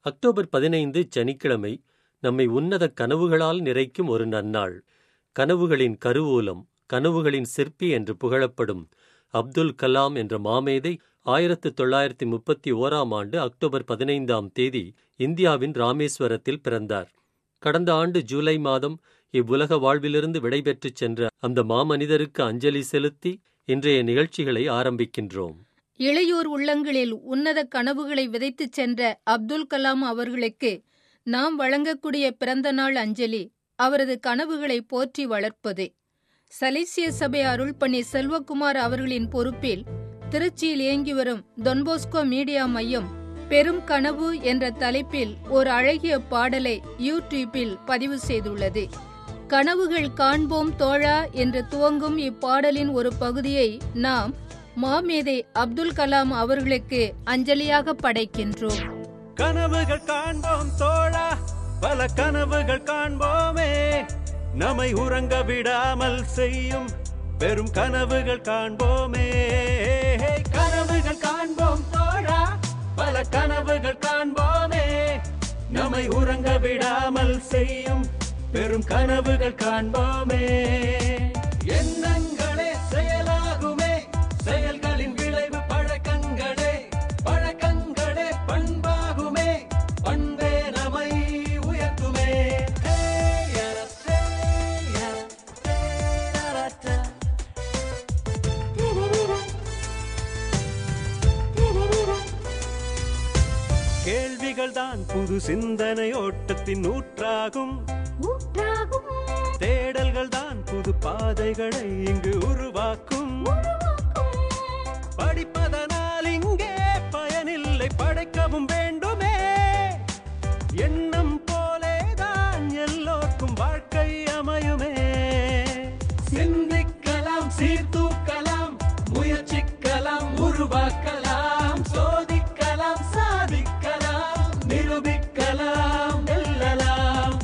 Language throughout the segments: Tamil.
அக்டோபர் பதினைந்து சனிக்கிழமை நம்மை உன்னத கனவுகளால் நிறைக்கும் ஒரு நன்னாள் கனவுகளின் கருவூலம் கனவுகளின் சிற்பி என்று புகழப்படும் அப்துல் கலாம் என்ற மாமேதை ஆயிரத்து தொள்ளாயிரத்தி முப்பத்தி ஓராம் ஆண்டு அக்டோபர் பதினைந்தாம் தேதி இந்தியாவின் ராமேஸ்வரத்தில் பிறந்தார் கடந்த ஆண்டு ஜூலை மாதம் இவ்வுலக வாழ்விலிருந்து விடைபெற்றுச் சென்ற அந்த மாமனிதருக்கு அஞ்சலி செலுத்தி இன்றைய நிகழ்ச்சிகளை ஆரம்பிக்கின்றோம் இளையோர் உள்ளங்களில் உன்னத கனவுகளை விதைத்துச் சென்ற அப்துல் கலாம் அவர்களுக்கு நாம் வழங்கக்கூடிய பிறந்த நாள் அஞ்சலி அவரது கனவுகளை போற்றி வளர்ப்பது சலிசிய சபை அருள்பணி செல்வகுமார் அவர்களின் பொறுப்பில் திருச்சியில் இயங்கி வரும் தொன்போஸ்கோ மீடியா மையம் பெரும் கனவு என்ற தலைப்பில் ஒரு அழகிய பாடலை யூடியூப்பில் பதிவு செய்துள்ளது கனவுகள் காண்போம் தோழா என்று துவங்கும் இப்பாடலின் ஒரு பகுதியை நாம் மாமேதை அப்துல் கலாம் அவர்களுக்கு அஞ்சலியாக படைக்கின்றோம் கனவுகள் காண்போம் தோழா பல கனவுகள் காண்போமே நம்மை உறங்க விடாமல் செய்யும் பெரும் கனவுகள் காண்போமே கனவுகள் காண்போம் தோழா பல கனவுகள் காண்போமே நம்மை உறங்க விடாமல் செய்யும் பெரும் கனவுகள் காண்போமே எண்ணங்களே செயலாகுமே செயல்களின் விளைவு பழக்கங்களே பழக்கங்களே பண்பாகுமே பண்பே நம்மை உயர்த்துமே ஹே, யர, ஹே, யர, ஹே, யரட்ட. கேள்விகள் தான் புது சிந்தனை ஓட்டத்தின் ஊற்றாகும் தேடல்கள் தான் புது பாதைகளை இங்கு உருவாக்கும் படிப்பதனால் இங்கே பயனில்லை படைக்கவும் வேண்டுமே எண்ணம் போலேதான் எல்லோருக்கும் வாழ்க்கை அமையுமே சிந்திக்கலாம் சீர்தூக்கலாம் முயற்சிக்கலாம் உருவாக்கலாம் சோதிக்கலாம் சாதிக்கலாம் நிரூபிக்கலாம் வெல்லலாம்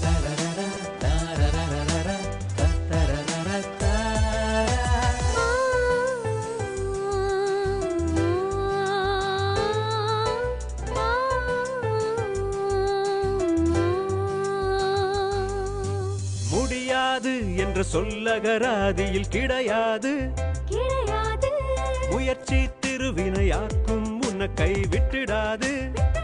முடியாது என்ற சொல்லகராதியில் கிடையாது முயற்சி திருவினையாக்கும் உன்னை கைவிட்டிடாது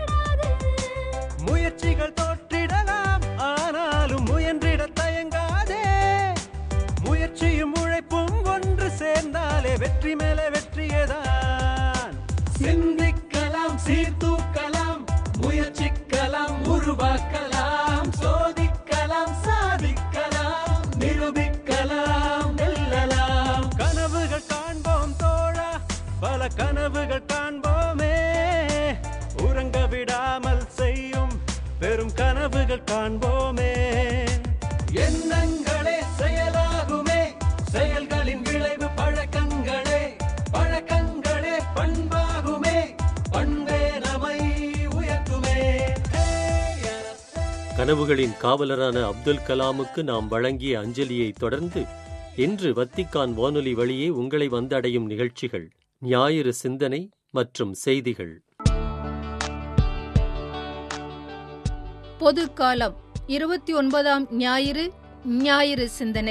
முயற்சிகள் தோற்றிடலாம் ஆனாலும் முயன்றிட தயங்காதே முயற்சியும் உழைப்பும் ஒன்று சேர்ந்தாலே வெற்றி மேலே வெற்றியேதான் சிந்திக்கலாம் சீர்தூக்கலாம் முயற்சிக்கலாம் உருவாக்கலாம் சோதிக்கலாம் சாதிக்கலாம் நிரூபிக்கலாம் வெல்லலாம் கனவுகள் காண்போம் தோழா பல கனவுகள் காண்போமே உறங்க விடாமல் செய்யும் பெரும் கனவுகள் காண்போமே எண்ணங்களே செயலாகுமே செயல்களின் விளைவு பழக்கங்களே பழக்கங்களே பண்பாகுமே பண்பே நம்மை உயர்த்துமே ஹே, யர, கனவுகளின் காவலரான அப்துல் கலாமுக்கு நாம் வழங்கிய அஞ்சலியை தொடர்ந்து இன்று வத்திக்கான் வானொலி வழியே உங்களை வந்தடையும் நிகழ்ச்சிகள் ஞாயிறு சிந்தனை மற்றும் செய்திகள் பொது காலம் இருபத்தி ஒன்பதாம் ஞாயிறு ஞாயிறு சிந்தனை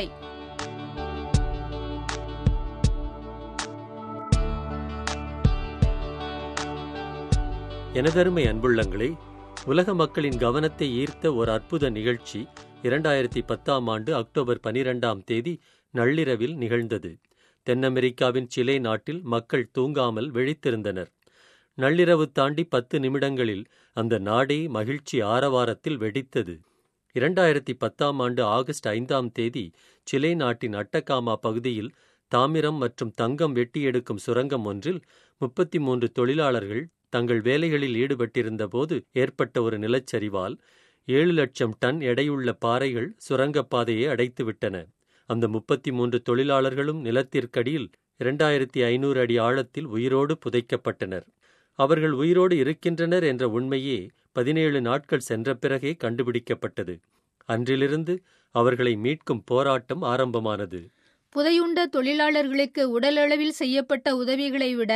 எனதருமை அன்புள்ளங்களே உலக மக்களின் கவனத்தை ஈர்த்த ஒரு அற்புத நிகழ்ச்சி இரண்டாயிரத்தி பத்தாம் ஆண்டு அக்டோபர் பனிரெண்டாம் தேதி நள்ளிரவில் நிகழ்ந்தது தென் அமெரிக்காவின் சிலே நாட்டில் மக்கள் தூங்காமல் விழித்திருந்தனர் நள்ளிரவு தாண்டி பத்து நிமிடங்களில் அந்த நாடே மகிழ்ச்சி ஆரவாரத்தில் வெடித்தது இரண்டாயிரத்தி பத்தாம் ஆண்டு ஆகஸ்ட் ஐந்தாம் தேதி சிலே நாட்டின் அட்டகாமா பகுதியில் தாமிரம் மற்றும் தங்கம் வெட்டி எடுக்கும் சுரங்கம் ஒன்றில் முப்பத்தி மூன்று தொழிலாளர்கள் தங்கள் வேலைகளில் ஈடுபட்டிருந்த போது ஏற்பட்ட ஒரு நிலச்சரிவால் ஏழு லட்சம் டன் எடையுள்ள பாறைகள் சுரங்கப்பாதையை அடைத்துவிட்டன அந்த முப்பத்தி மூன்று தொழிலாளர்களும் நிலத்திற்கடியில் இரண்டாயிரத்தி ஐநூறு அடி ஆழத்தில் உயிரோடு புதைக்கப்பட்டனர் அவர்கள் உயிரோடு இருக்கின்றனர் என்ற உண்மையே பதினேழு நாட்கள் சென்ற பிறகே கண்டுபிடிக்கப்பட்டது அன்றிலிருந்து அவர்களை மீட்கும் போராட்டம் ஆரம்பமானது புதையுண்ட தொழிலாளர்களுக்கு உடலளவில் செய்யப்பட்ட உதவிகளை விட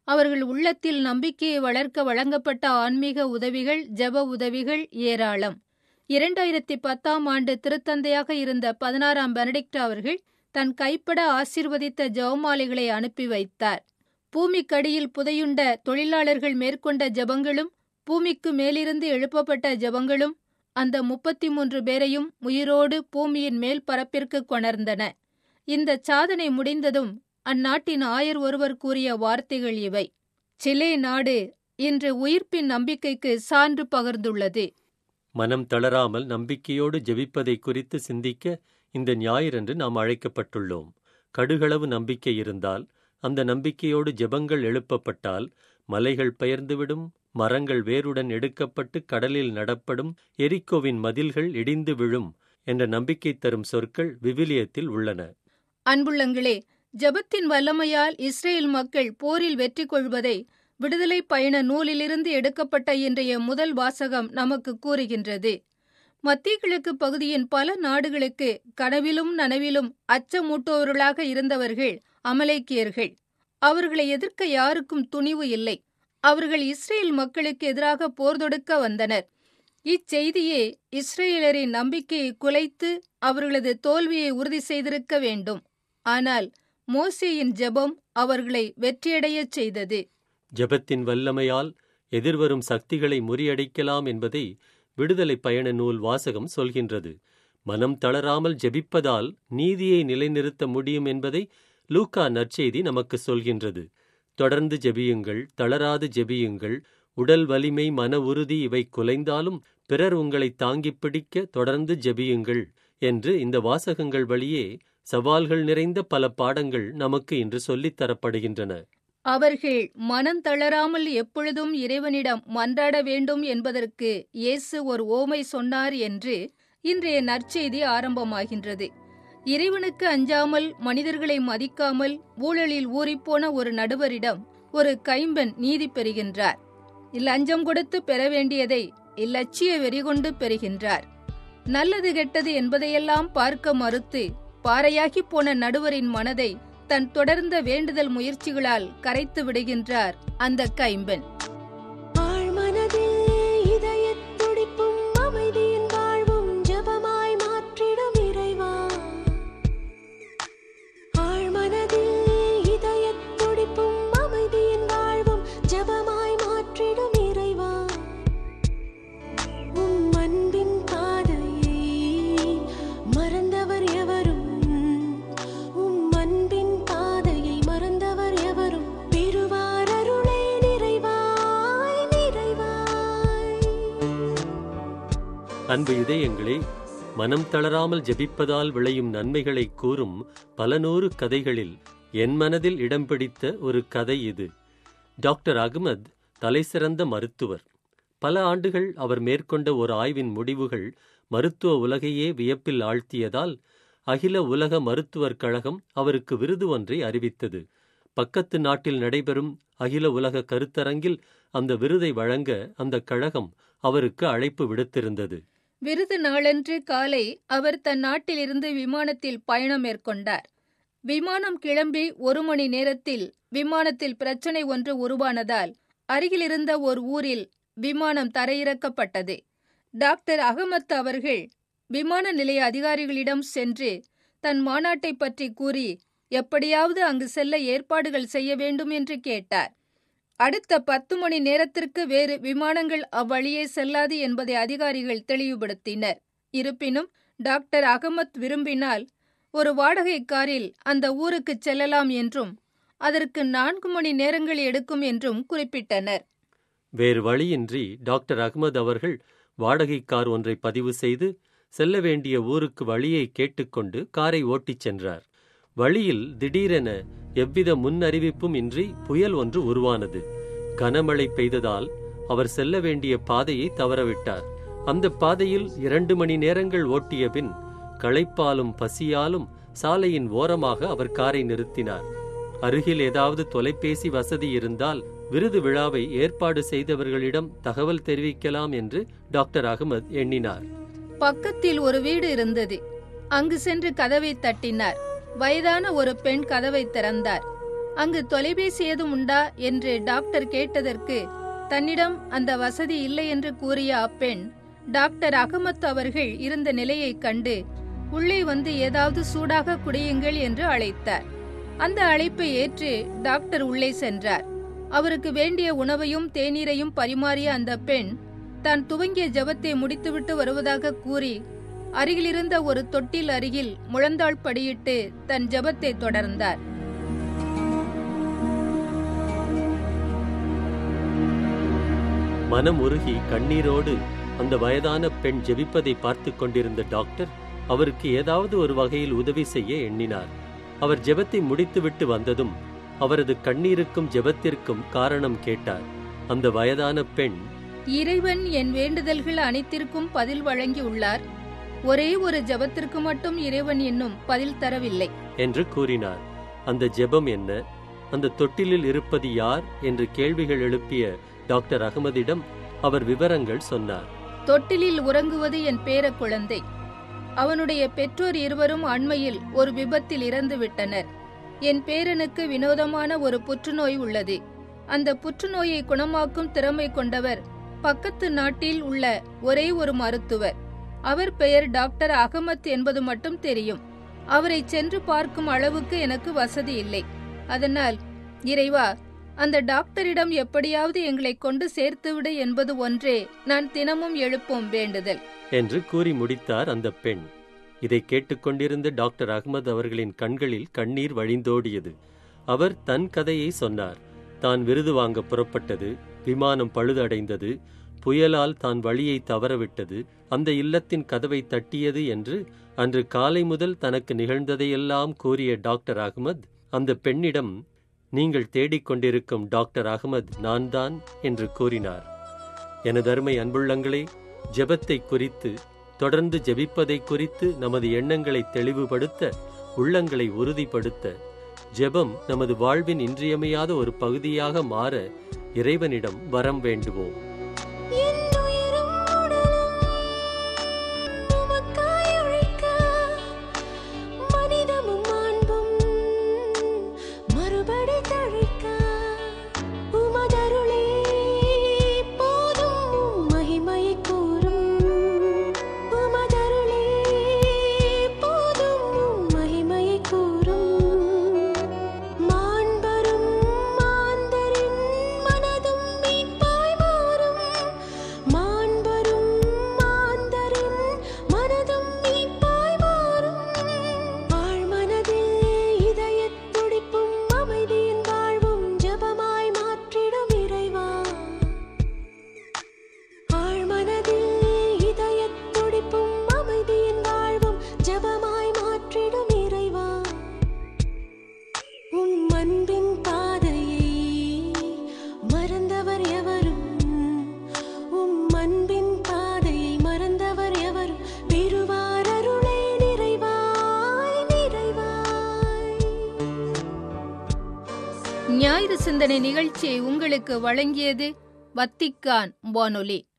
அவர்கள் உள்ளத்தில் நம்பிக்கையை வளர்க்க வழங்கப்பட்ட ஆன்மீக உதவிகள் ஜெப உதவிகள் ஏராளம் இரண்டாயிரத்தி பத்தாம் ஆண்டு திருத்தந்தையாக இருந்த பதினாறாம் பெனடிக்ட் அவர்கள் தன் கைப்பட ஆசிர்வதித்த ஜெபமாலைகளை அனுப்பி வைத்தார் பூமிக்கடியில் புதையுண்ட தொழிலாளர்கள் மேற்கொண்ட ஜெபங்களும் பூமிக்கு மேலிருந்து எழுப்பப்பட்ட ஜெபங்களும் அந்த முப்பத்தி மூன்று பேரையும் உயிரோடு பூமியின் மேல் பரப்பிற்கு கொணர்ந்தன இந்த சாதனை முடிந்ததும் அந்நாட்டின் ஆயர் ஒருவர் கூறிய வார்த்தைகள் இவை சிலே நாடு இன்று உயிர்ப்பின் நம்பிக்கைக்கு சான்று பகர்ந்துள்ளது மனம் தளராமல் நம்பிக்கையோடு ஜெபிப்பதை குறித்து சிந்திக்க இந்த ஞாயிறன்று நாம் அழைக்கப்பட்டுள்ளோம் கடுகளவு நம்பிக்கை இருந்தால் அந்த நம்பிக்கையோடு ஜெபங்கள் எழுப்பப்பட்டால் மலைகள் பெயர்ந்துவிடும் மரங்கள் வேருடன் எடுக்கப்பட்டு கடலில் நடப்படும் எரிக்கோவின் மதில்கள் இடிந்து விழும் என்ற நம்பிக்கை தரும் சொற்கள் விவிலியத்தில் உள்ளன அன்புள்ளங்களே ஜெபத்தின் வல்லமையால் இஸ்ரேல் மக்கள் போரில் வெற்றி கொள்வதை விடுதலை பயண நூலிலிருந்து எடுக்கப்பட்ட இன்றைய முதல் வாசகம் நமக்கு கூறுகின்றது மத்திய கிழக்கு பகுதியின் பல நாடுகளுக்கு கனவிலும் நனவிலும் அச்சமூட்டுபவர்களாக இருந்தவர்கள் அமலேக்கியர்கள் அவர்களை எதிர்க்க யாருக்கும் துணிவு இல்லை அவர்கள் இஸ்ரேல் மக்களுக்கு எதிராக போர் தொடுக்க வந்தனர் இச்செய்தியே இஸ்ரேலரின் நம்பிக்கையை குலைத்து அவர்களது தோல்வியை உறுதி செய்திருக்க வேண்டும் ஆனால் மோசேயின் ஜெபம் அவர்களை வெற்றியடையச் செய்தது ஜெபத்தின் வல்லமையால் எதிர்வரும் சக்திகளை முறியடிக்கலாம் என்பதை விடுதலை பயண நூல் வாசகம் சொல்கின்றது மனம் தளராமல் ஜெபிப்பதால் நீதியை நிலைநிறுத்த முடியும் என்பதை லூக்கா நற்செய்தி நமக்கு சொல்கின்றது தொடர்ந்து ஜெபியுங்கள் தளராது ஜெபியுங்கள் உடல் வலிமை மன உறுதி இவை குலைந்தாலும் பிறர் உங்களை தாங்கிப் பிடிக்க தொடர்ந்து ஜெபியுங்கள் என்று இந்த வாசகங்கள் வழியே சவால்கள் நிறைந்த பல பாடங்கள் நமக்கு இன்று சொல்லித் தரப்படுகின்றன அவர்கள் மனம் தளராமல் எப்பொழுதும் இறைவனிடம் மன்றாட வேண்டும் என்பதற்கு இயேசு ஒரு ஓமை சொன்னார் என்று இன்றைய நற்செய்தி ஆரம்பமாகின்றது இறைவனுக்கு அஞ்சாமல் மனிதர்களை மதிக்காமல் ஊழலில் ஊறிப்போன ஒரு நடுவரிடம் ஒரு கைம்பெண் நீதி பெறுகின்றார் இலஞ்சம் கொடுத்து பெற வேண்டியதை இலட்சிய வெறிகொண்டு பெறுகின்றார் நல்லது கெட்டது என்பதையெல்லாம் பார்க்க மறுத்து பாறையாகி போன நடுவரின் மனதை தன் தொடர்ந்த வேண்டுதல் முயற்சிகளால் கரைத்து விடுகின்றார் அந்த கைம்பெண் ஆழ்மனதில் இதயத் துடிப்பும் அமைதியின் வாழ்வும் ஜெபமாய் மாற்றிடும் இறைவா ஆழ்மனதில் இதயத் துடிப்பும் அமைதியின் வாழ்வும் ஜெபமாய் மாற்றிடும் இறைவா உம் அன்பின் பாதையை மறந்தவர் எவரும் உம் அன்பின் பாதையை மறந்தவர் எவரும் பெறுவார் அருளை நிறைவாய் நிறைவாய் அன்பு இதயங்களே மனம் தளராமல் ஜெபிப்பதால் விளையும் நன்மைகளை கூறும் பல நூறு கதைகளில் என் மனதில் இடம் பிடித்த ஒரு கதை இது டாக்டர் அகமது தலைசிறந்த மருத்துவர் பல ஆண்டுகள் அவர் மேற்கொண்ட ஒரு ஆய்வின் முடிவுகள் மருத்துவ உலகையே வியப்பில் ஆழ்த்தியதால் அகில உலக மருத்துவர் கழகம் அவருக்கு விருது ஒன்றை அறிவித்தது பக்கத்து நாட்டில் நடைபெறும் அகில உலக கருத்தரங்கில் அந்த விருதை வழங்க அந்த கழகம் அவருக்கு அழைப்பு விடுத்திருந்தது விருது நாளன்று காலை அவர் தன் நாட்டிலிருந்து விமானத்தில் பயணம் மேற்கொண்டார் விமானம் கிளம்பி ஒரு மணி நேரத்தில் விமானத்தில் பிரச்சனை ஒன்று உருவானதால் அருகிலிருந்த ஒரு ஊரில் விமானம் தரையிறக்கப்பட்டது டாக்டர் அகமத் அவர்கள் விமான நிலைய அதிகாரிகளிடம் சென்று தன் மாநாட்டை பற்றி கூறி எப்படியாவது அங்கு செல்ல ஏற்பாடுகள் செய்ய வேண்டும் என்று கேட்டார் அடுத்த பத்து மணி நேரத்திற்கு வேறு விமானங்கள் அவ்வழியே செல்லாது என்பதை அதிகாரிகள் தெளிவுபடுத்தினர் இருப்பினும் டாக்டர் அகமத் விரும்பினால் ஒரு வாடகை காரில் அந்த ஊருக்கு செல்லலாம் என்றும் அதற்கு நான்கு மணி நேரங்கள் எடுக்கும் என்றும் குறிப்பிட்டனர் வேறு வழியின்றி டாக்டர் அகமது அவர்கள் வாடகை கார் ஒன்றை பதிவு செய்து செல்ல வேண்டிய ஊருக்கு வழியை கேட்டுக்கொண்டு காரை ஓட்டிச் சென்றார் வழியில் திடீரென எவ்வித முன்னறிவிப்பும் இன்றி புயல் ஒன்று உருவானது கனமழை பெய்ததால் அவர் செல்ல வேண்டிய பாதையை தவறவிட்டார் அந்த பாதையில் இரண்டு மணி நேரங்கள் ஓட்டிய பின் களைப்பாலும் பசியாலும் சாலையின் ஓரமாக அவர் காரை நிறுத்தினார் அருகில் ஏதாவது தொலைபேசி வசதி இருந்தால் விருது விழாவை ஏற்பாடு செய்தவர்களிடம் தகவல் தெரிவிக்கலாம் என்று டாக்டர் அகமது எண்ணினார் பக்கத்தில் ஒரு வீடு இருந்தது அங்கு சென்று கதவை தட்டினார் வயதான ஒரு பெண் கதவை திறந்தார் அங்கு தொலைபேசி ஏதும் உண்டா என்று டாக்டர் கேட்டதற்கு தன்னிடம் அந்த வசதி இல்லை என்று கூறிய அப்பெண் டாக்டர் அகமத் அவர்கள் இருந்த நிலையைக் கண்டு உள்ளே வந்து ஏதாவது சூடாக குடியுங்கள் என்று அழைத்தார் அந்த அழைப்பை ஏற்று டாக்டர் உள்ளே சென்றார் அவருக்கு வேண்டிய உணவையும் தேநீரையும் பரிமாறிய அந்த பெண் தான் துவங்கிய ஜெபத்தை முடித்துவிட்டு வருவதாக கூறி அருகிலிருந்த ஒரு தொட்டில் அருகில் முழந்தாள் படியிட்டு தன் ஜெபத்தை தொடர்ந்தார் மனம் உருகி கண்ணீரோடு அந்த வயதான பெண் ஜெபிப்பதை பார்த்து கொண்டிருந்த டாக்டர் அவருக்கு ஏதாவது ஒரு வகையில் உதவி செய்ய எண்ணினார் அவர் ஜெபத்தை முடித்துவிட்டு வந்ததும் அவரது கண்ணீருக்கும் ஜெபத்திற்கும் காரணம் கேட்டார் அந்த வயதான பெண் இறைவன் என் வேண்டுதல்கள் அனைத்திற்கும் பதில் வழங்கியுள்ளார் ஒரே ஒரு ஜெபத்திற்கு மட்டும் இறைவன் இன்னும் பதில் தரவில்லை என்று கூறினார் அந்த ஜெபம் என்ன அந்த தொட்டிலில் இருப்பது யார் என்று கேள்விகள் எழுப்பிய டாக்டர் அகமதிடம் அவர் விவரங்கள் சொன்னார் தொட்டிலில் உறங்குவது என் பேர குழந்தை அவனுடைய பெற்றோர் இருவரும் அண்மையில் ஒரு விபத்தில் இறந்து விட்டனர் என் பேரனுக்கு வினோதமான ஒரு புற்றுநோய் உள்ளது அந்த புற்றுநோயை குணமாக்கும் திறமை கொண்டவர் பக்கத்து நாட்டில் உள்ள ஒரே ஒரு மருத்துவர் அவர் பெயர் டாக்டர் அகமத் என்பது மட்டும் தெரியும் அவரை சென்று பார்க்கும் அளவுக்கு எனக்கு வசதி இல்லை அதனால் இறைவா அந்த டாக்டரிடம் எப்படியாவது எங்களை கொண்டு சேர்த்துவிடு என்பது ஒன்றே நான் தினமும் எழுப்பும் வேண்டுதல் என்று கூறி முடித்தார் அந்த பெண் இதை கேட்டுக்கொண்டிருந்த டாக்டர் அகமது அவர்களின் கண்களில் கண்ணீர் வழிந்தோடியது அவர் தன் கதையை சொன்னார் தான் விருது வாங்க புறப்பட்டது விமானம் பழுதடைந்தது புயலால் தான் வழியை தவறவிட்டது அந்த இல்லத்தின் கதவை தட்டியது என்று அன்று காலை முதல் தனக்கு நிகழ்ந்ததையெல்லாம் கூறிய டாக்டர் அகமது அந்த பெண்ணிடம் நீங்கள் தேடிக்கொண்டிருக்கும் டாக்டர் அகமது நான்தான் என்று கூறினார் எனது அருமை அன்புள்ளங்களே ஜெபத்தை குறித்து தொடர்ந்து ஜெபிப்பதை குறித்து நமது எண்ணங்களை தெளிவுபடுத்த உள்ளங்களை உறுதிப்படுத்த ஜெபம் நமது வாழ்வின் இன்றியமையாத ஒரு பகுதியாக மாற இறைவனிடம் வரம் வேண்டுவோம் என் உயிரும் உடலும் உமக்காய் உழைக்க, மனிதமும் மாண்பும் மறுபடி தழைக்க, உமதருளே போதும் உம் மகிமையைக் கூறும். உமதருளே போதும் உம் மகிமையைக் கூறும். மாண்பரும் மாந்தரின் மனதும் மீட்பாய் மாறும். மாண்பரும் மாந்தரின் மனதும் மீட்பாய் மாறும். ஆழ்மனதில் இதயத் துடிப்பும் அமைதியின் வாழ்வும் ஜெபமாய் மாற்றிடும் இறைவா ஆழ்மனதில் இதயத் துடிப்பும் அமைதியின் வாழ்வும் ஜெபமாய் மாற்றிடும் இறைவா உம் அன்பின் பாதையை மறந்தவர் எவரும் உம் அன்பின் பாதையை மறந்தவர் எவரும் பெறுவார் அருளை நிறைவாய் நிறைவாய் ஞாயிறு சிந்தனை நிகழ்ச்சியை உங்களுக்கு வழங்கியது வத்திக்கான் வானொலி